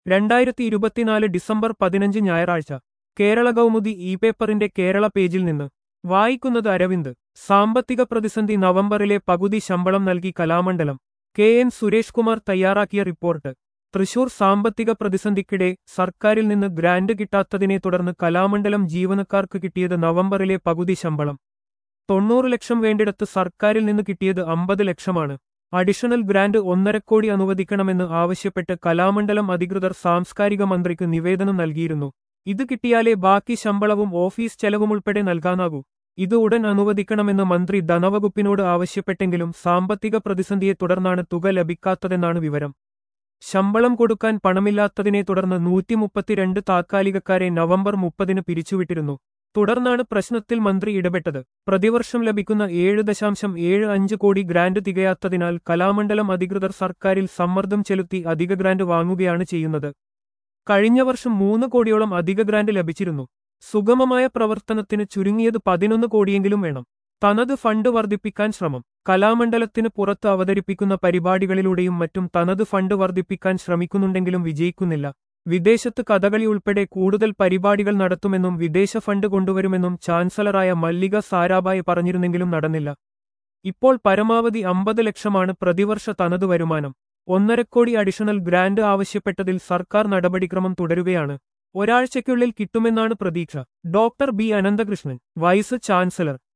രണ്ടായിരത്തി ഇരുപത്തിനാല് ഡിസംബർ പതിനഞ്ച് ഞായറാഴ്ച കേരള കൗമുദി ഇ പേപ്പറിന്റെ കേരള പേജിൽ നിന്ന് വായിക്കുന്നത് അരവിന്ദ് സാമ്പത്തിക പ്രതിസന്ധി നവംബറിലെ പകുതി ശമ്പളം നൽകി കലാമണ്ഡലം കെ എൻ സുരേഷ് കുമാർ തയ്യാറാക്കിയ റിപ്പോർട്ട് തൃശൂർ സാമ്പത്തിക പ്രതിസന്ധിക്കിടെ സർക്കാരിൽ നിന്ന് ഗ്രാന്റ് കിട്ടാത്തതിനെ തുടർന്ന് കലാമണ്ഡലം ജീവനക്കാർക്ക് കിട്ടിയത് നവംബറിലെ പകുതി ശമ്പളം തൊണ്ണൂറ് ലക്ഷം വേണ്ടിടത്ത് സർക്കാരിൽ നിന്ന് കിട്ടിയത് അമ്പത് ലക്ഷമാണ് അഡീഷണൽ ഗ്രാന്റ് ഒന്നരക്കോടി അനുവദിക്കണമെന്ന് ആവശ്യപ്പെട്ട് കലാമണ്ഡലം അധികൃതർ സാംസ്കാരിക മന്ത്രിക്ക് നിവേദനം നൽകിയിരുന്നു ഇത് കിട്ടിയാലേ ബാക്കി ശമ്പളവും ഓഫീസ് ചെലവുമുൾപ്പെടെ നൽകാനാകൂ ഇത് ഉടൻ അനുവദിക്കണമെന്ന് മന്ത്രി ധനവകുപ്പിനോട് ആവശ്യപ്പെട്ടെങ്കിലും സാമ്പത്തിക പ്രതിസന്ധിയെ തുടർന്നാണ് തുക ലഭിക്കാത്തതെന്നാണ് വിവരം ശമ്പളം കൊടുക്കാൻ പണമില്ലാത്തതിനെ തുടർന്ന് നൂറ്റിമുപ്പത്തിരണ്ട് താത്കാലികക്കാരെ നവംബർ മുപ്പതിന് പിരിച്ചുവിട്ടിരുന്നു തുടർന്നാണ് പ്രശ്നത്തിൽ മന്ത്രി ഇടപെട്ടത് പ്രതിവർഷം ലഭിക്കുന്ന ഏഴ് ദശാംശം ഏഴ് അഞ്ച് കോടി ഗ്രാന്റ് തികയാത്തതിനാൽ കലാമണ്ഡലം അധികൃതർ സർക്കാരിൽ സമ്മർദ്ദം ചെലുത്തി അധിക ഗ്രാന്റ് വാങ്ങുകയാണ് ചെയ്യുന്നത് കഴിഞ്ഞ വർഷം മൂന്ന് കോടിയോളം അധിക ഗ്രാന്റ് ലഭിച്ചിരുന്നു സുഗമമായ പ്രവർത്തനത്തിന് ചുരുങ്ങിയത് പതിനൊന്ന് കോടിയെങ്കിലും വേണം തനത് ഫണ്ട് വർദ്ധിപ്പിക്കാൻ ശ്രമം കലാമണ്ഡലത്തിന് പുറത്ത് അവതരിപ്പിക്കുന്ന പരിപാടികളിലൂടെയും മറ്റും തനത് ഫണ്ട് വർദ്ധിപ്പിക്കാൻ ശ്രമിക്കുന്നുണ്ടെങ്കിലും വിജയിക്കുന്നില്ല വിദേശത്ത് കഥകളി ഉൾപ്പെടെ കൂടുതൽ പരിപാടികൾ നടത്തുമെന്നും വിദേശ ഫണ്ട് കൊണ്ടുവരുമെന്നും ചാൻസലറായ മല്ലിക സാരാഭായ് പറഞ്ഞിരുന്നെങ്കിലും നടന്നില്ല ഇപ്പോൾ പരമാവധി അമ്പത് ലക്ഷമാണ് പ്രതിവർഷ തനത് വരുമാനം ഒന്നരക്കോടി അഡീഷണൽ ഗ്രാന്റ് ആവശ്യപ്പെട്ടതിൽ സർക്കാർ നടപടിക്രമം തുടരുകയാണ് ഒരാഴ്ചയ്ക്കുള്ളിൽ കിട്ടുമെന്നാണ് പ്രതീക്ഷ doctor B Ananthakrishnan vice chancellor